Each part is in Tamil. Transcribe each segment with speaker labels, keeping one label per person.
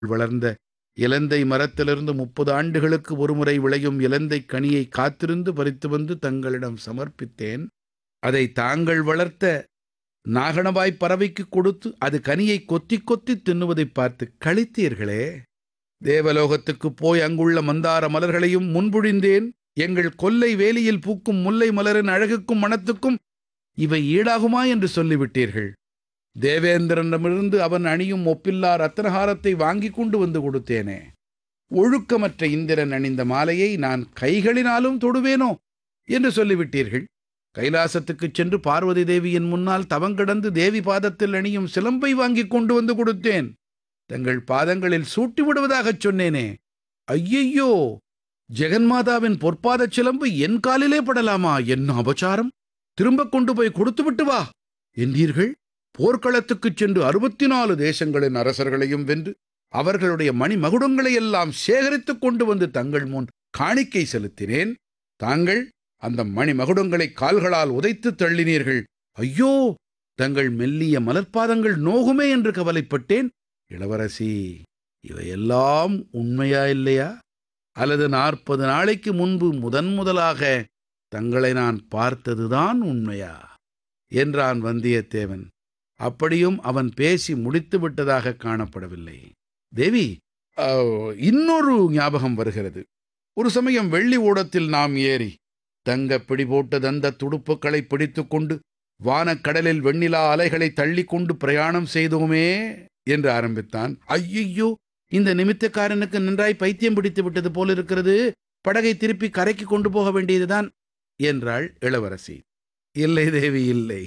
Speaker 1: வளர்ந்த இலந்தை மரத்திலிருந்து முப்பது ஆண்டுகளுக்கு ஒருமுறை விளையும் இலந்தை கனியை காத்திருந்து பறித்து வந்து தங்களிடம் சமர்ப்பித்தேன் அதை தாங்கள் வளர்த்த நாகணவாய் பறவைக்கு கொடுத்து அது கனியை கொத்தி கொத்தி தின்னுவதைப் பார்த்து களித்தீர்களே தேவலோகத்துக்குப் போய் அங்குள்ள மந்தார மலர்களையும் முன்புழிந்தேன் எங்கள் கொல்லை வேலியில் பூக்கும் முல்லை மலரின் அழகுக்கும் மணத்துக்கும் இவை ஈடாகுமா என்று சொல்லிவிட்டீர்கள் தேவேந்திரனிடமிருந்து அவன் அணியும் ஒப்பில்லா ரத்னஹாரத்தை வாங்கிக் கொண்டு வந்து கொடுத்தேனே ஒழுக்கமற்ற இந்திரன் அணிந்த மாலையை நான் கைகளினாலும் தொடுவேனோ என்று சொல்லிவிட்டீர்கள் கைலாசத்துக்குச் சென்று பார்வதி தேவியின் முன்னால் தவங்கிடந்து தேவி பாதத்தில் அணியும் சிலம்பை வாங்கிக் கொண்டு வந்து கொடுத்தேன் தங்கள் பாதங்களில் சூட்டி விடுவதாகச் சொன்னேனே ஐயையோ ஜெகன்மாதாவின் பொற்பாதச் சிலம்பு என் காலிலே படலாமா என்ன அபச்சாரம் திரும்ப கொண்டு போய் கொடுத்துவிட்டு வா என்றீர்கள் போர்க்களத்துக்குச் சென்று அறுபத்தி நாலு தேசங்களின் அரசர்களையும் வென்று அவர்களுடைய மணிமகுடங்களை எல்லாம் சேகரித்துக் கொண்டு வந்து தங்கள் முன் காணிக்கை செலுத்தினேன் தாங்கள் அந்த மணிமகுடங்களை கால்களால் உதைத்து தள்ளினீர்கள் ஐயோ தங்கள் மெல்லிய மலர்பாதங்கள் நோகுமே என்று கவலைப்பட்டேன் இளவரசி இவையெல்லாம் உண்மையா இல்லையா அல்லது நாற்பது நாளைக்கு முன்பு முதன் முதலாக தங்களை நான் பார்த்ததுதான் உண்மையா என்றான் வந்தியத்தேவன் அப்படியும் அவன் பேசி முடித்து விட்டதாக காணப்படவில்லை தேவி அஹ், இன்னொரு ஞாபகம் வருகிறது ஒரு சமயம் வெள்ளி ஓடத்தில் நாம் ஏறி தங்க பிடி போட்ட தந்த துடுப்புக்களை பிடித்துக்கொண்டு வானக்கடலில் வெண்ணிலா அலைகளை தள்ளி கொண்டு பிரயாணம் செய்தோமே என்று ஆரம்பித்தான் ஐயையோ இந்த நிமித்தக்காரனுக்கு நன்றாய் பைத்தியம் பிடித்து விட்டது போல இருக்கிறது படகை திருப்பி கரைக்கு கொண்டு போக வேண்டியதுதான் என்றாள் இளவரசி இல்லை தேவி இல்லை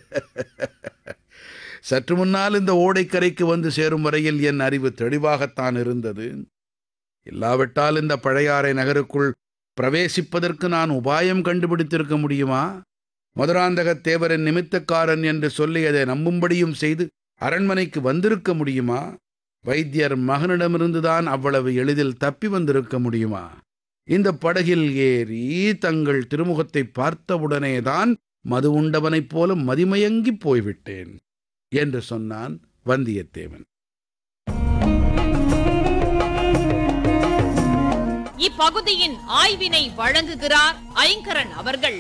Speaker 1: சற்று முன்னால் இந்த ஓடைக்கரைக்கு வந்து சேரும் வரையில் என் அறிவு தெளிவாகத்தான் இருந்தது இல்லாவிட்டால் இந்த பழையாறை நகருக்குள் பிரவேசிப்பதற்கு நான் உபாயம் கண்டுபிடித்திருக்க முடியுமா மதுராந்தகத் தேவரின் நிமித்தக்காரன் என்று சொல்லி அதை நம்பும்படியும் செய்து அரண்மனைக்கு வந்திருக்க முடியுமா வைத்தியர் மகனிடமிருந்துதான் அவ்வளவு எளிதில் தப்பி வந்திருக்க முடியுமா இந்த படகில் ஏறி தங்கள் திருமுகத்தை பார்த்தவுடனேதான் மது உண்டவனைப் போல மதிமயங்கிப் போய்விட்டேன் என்று சொன்னான் வந்தியத்தேவன்
Speaker 2: இப்பகுதியின் ஆய்வினை வழங்குகிறார் ஐங்கரன் அவர்கள்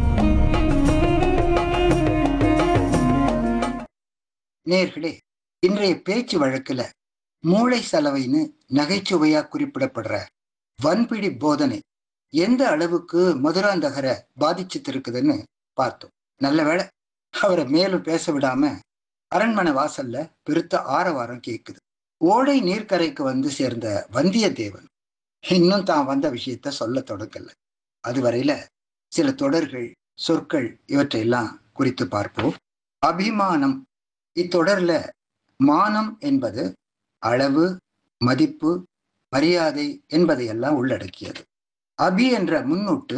Speaker 3: நேர்களே இன்றைய பேச்சு வழக்குல மூளை சலவைன்னு நகைச்சுவையா குறிப்பிடப்படுற வன்பிடி போதனை எந்த அளவுக்கு மதுராந்தகரை பாதிச்சிட்டு பார்த்தோம் நல்ல வேளை அவரை மேலும் பேச விடாம அரண்மனை வாசல்ல பெருத்த ஆரவாரம் கேக்குது ஓடை நீர்க்கரைக்கு வந்து சேர்ந்த வந்தியத்தேவன் இன்னும் தான் வந்த விஷயத்த சொல்ல தொடங்கல அதுவரையில சில தொடர்கள் சொற்கள் இவற்றையெல்லாம் குறித்து பார்ப்போம் அபிமானம் இத்தொடர்ல மானம் என்பது அளவு மதிப்பு மரியாதை என்பதையெல்லாம் உள்ளடக்கியது அபி என்ற முன்னூட்டு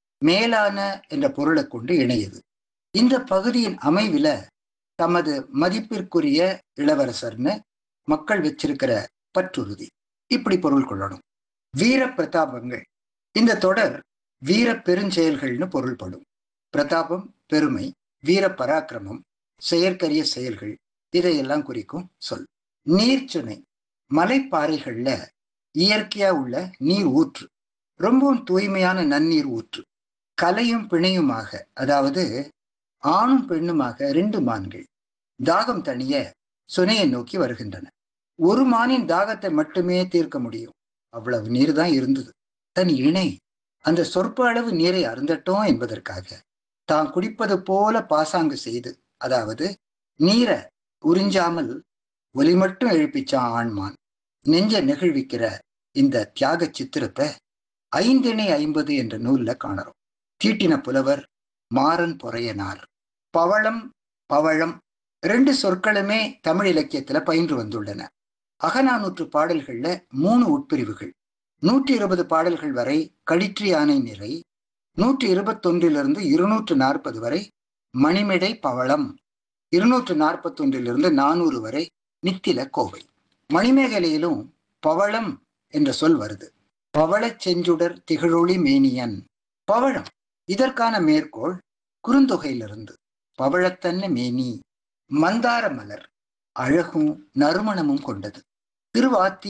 Speaker 3: மேலான என்ற பொருளை கொண்டு இணையது இந்த பகுதியின் அமைவில தமது மதிப்பிற்குரிய இளவரசர்னு மக்கள் வச்சிருக்கிற பற்றுறுதி இப்படி பொருள் கொள்ளணும் வீர பிரதாபங்கள் இந்த தொடர் வீர பெருஞ்செயல்கள்னு பொருள்படும் பிரதாபம் பெருமை வீர பராக்கிரமம் செயற்கரிய செயல்கள் இதையெல்லாம் குறிக்கும் சொல் நீர்ச்சுனை மலைப்பாறைகள்ல இயற்கையா உள்ள நீர் ஊற்று ரொம்பவும் தூய்மையான நன்னீர் ஊற்று கலையும் பிணையுமாக அதாவது ஆணும் பெண்ணுமாக ரெண்டு மான்கள் தாகம் தணிய சுனையை நோக்கி வருகின்றன ஒரு மானின் தாகத்தை மட்டுமே தீர்க்க முடியும் அவ்வளவு நீர் தான் இருந்தது தன் இணை அந்த சொற்ப அளவு நீரை அருந்தட்டும் என்பதற்காக தான் குடிப்பது போல பாசாங்கு செய்து அதாவது நீரை உறிஞ்சாமல் ஒலி மட்டும் எழுப்பிச்சான் ஆண்மான் நெஞ்ச நெகிழ்விக்கிற இந்த தியாக சித்திரத்தை ஐந்திணை ஐம்பது என்ற நூல்ல காணறோம் தீட்டின புலவர் மாறன் பொறையனார் பவளம் பவழம் ரெண்டு சொற்களுமே தமிழ் இலக்கியத்துல பயின்று வந்துள்ளன அகநானூற்று பாடல்கள்ல மூணு உட்பிரிவுகள் நூற்றி இருபது பாடல்கள் வரை களிற்றி யானை நிறை நூற்றி இருபத்தொன்றிலிருந்து இருநூற்று நாற்பது வரை மணிமிடை பவளம் இருநூற்று நாற்பத்தொன்றிலிருந்து நானூறு வரை நித்தில கோவை மணிமேகலையிலும் பவளம் என்ற சொல் வருது பவளச் செஞ்சுடர் திகழொளி மேனியன் பவழம் இதற்கான மேற்கோள் குறுந்தொகையிலிருந்து பவழத்தன்ன மேனி மந்தார மலர் அழகும் நறுமணமும் கொண்டது திருவாத்தி